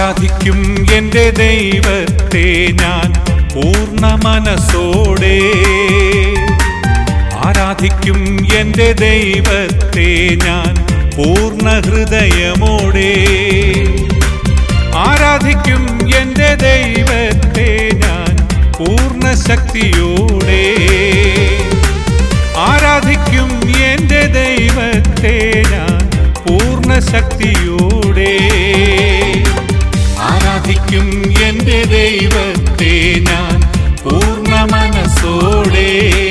ആരാധിക്കും എന്റെ ദൈവത്തെ ഞാൻ പൂർണ്ണ മനസ്സോടെ ആരാധിക്കും എന്റെ ദൈവത്തെ ഞാൻ പൂർണ്ണ ഹൃദയമോടെ ആരാധിക്കും എന്റെ ദൈവത്തെ ഞാൻ പൂർണ്ണ ശക്തിയോടെ ആരാധിക്കും എന്റെ ദൈവത്തെ ഞാൻ പൂർണ്ണ ശക്തിയോടെ ആരാധിക്കും എന്റെ ദൈവത്തെ ഞാൻ പൂർണ്ണ മനസ്സോടെ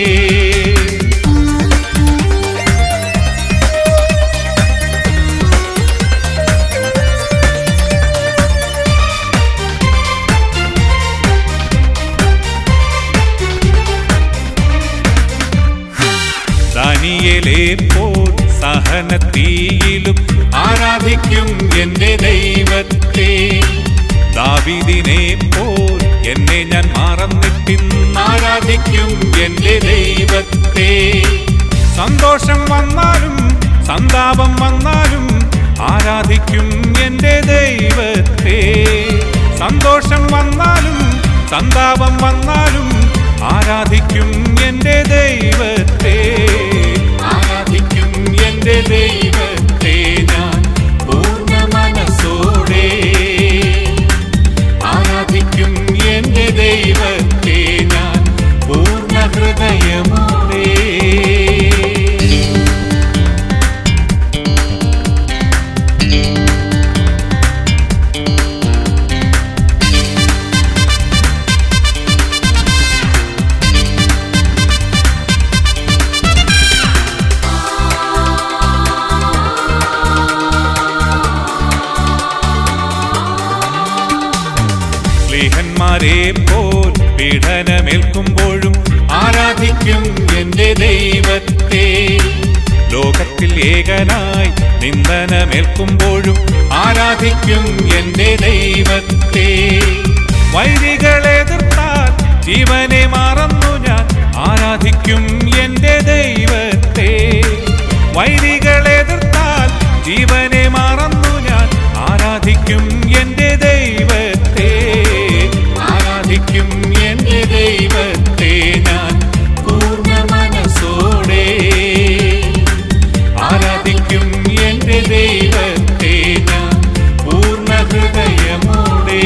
ദാനിയേലേ പോൽ സഹനത്തീയിലും ആരാധിക്കും എന്റെ ദൈവത്തെ ദാവിദിനെ പോൽ എന്നെ ഞാൻ മറന്നിട്ടിന്ന് ആരാധിക്കും എന്റെ ദൈവത്തെ സന്തോഷം വന്നാലും സന്താപം വന്നാലും ആരാധിക്കും എന്റെ ദൈവത്തെ സന്തോഷം വന്നാലും സന്താപം വന്നാലും ആരാധിക്കും എന്റെ ദൈവത്തെ ആരാധിക്കും എന്റെ ദൈവത്തെ ഞാൻ പൂർണ്ണ മനസ്സോടെ ആരാധിക്കും എന്റെ ദൈവത്തെ ഞാൻ പൂർണ്ണ ഹൃദയമോടെ സ്നേഹന്മാരെ പോൽ പീഡനമേൽക്കുമ്പോഴും ആരാധിക്കും എന്റെ ദൈവത്തെ ലോകത്തിൽ ഏകനായി നിന്ദനമേൽക്കുമ്പോഴും ആരാധിക്കും എന്റെ ദൈവത്തെ വൈദികളെ എതിർത്താൽ ജീവനെ മറന്നു ഞാൻ ആരാധിക്കും എന്റെ ദൈവത്തെ വൈദികളെ എതിർത്താൽ ജീവനെ മറന്നു ഞാൻ ആരാധിക്കും എന്റെ ദൈവത്തെ ആരാധിക്കും എന്റെ ദൈവത്തെ ഞാൻ പൂർണ്ണ മനസ്സോടെ ആരാധിക്കും എന്റെ ദൈവത്തെ ഞാൻ പൂർണ്ണ ഹൃദയമോടെ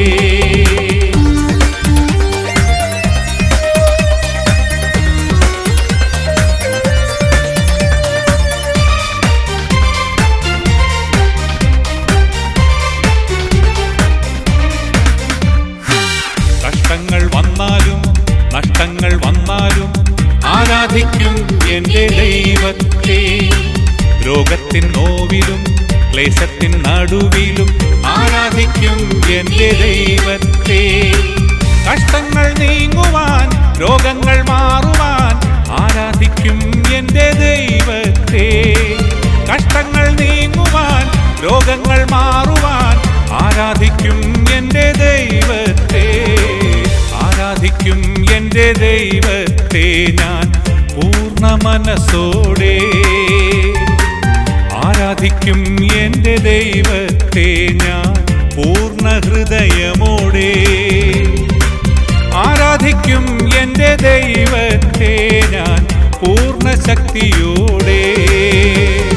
കഷ്ടങ്ങൾ വന്നാലും നഷ്ടങ്ങൾ വന്നാലും ആരാധിക്കും എന്റെ ദൈവത്തെ രോഗത്തിൻ നോവിലും ക്ലേശത്തിൻ നടുവിലും ആരാധിക്കും എന്റെ ദൈവത്തെ കഷ്ടങ്ങൾ നീങ്ങുവാൻ രോഗങ്ങൾ മാറുവാൻ ആരാധിക്കും എന്റെ ദൈവത്തെ കഷ്ടങ്ങൾ നീങ്ങുവാൻ രോഗങ്ങൾ മാറുവാൻ ആരാധിക്കും എന്റെ ദൈവത്തെ ആരാധിക്കും എന്റെ ദൈവത്തെ ഞാൻ പൂർണ്ണ മനസ്സോടെ ആരാധിക്കും എന്റെ ദൈവത്തെ ഞാൻ പൂർണ്ണ ഹൃദയമോടെ ആരാധിക്കും എന്റെ ദൈവത്തെ ഞാൻ പൂർണ്ണ ശക്തിയോടെ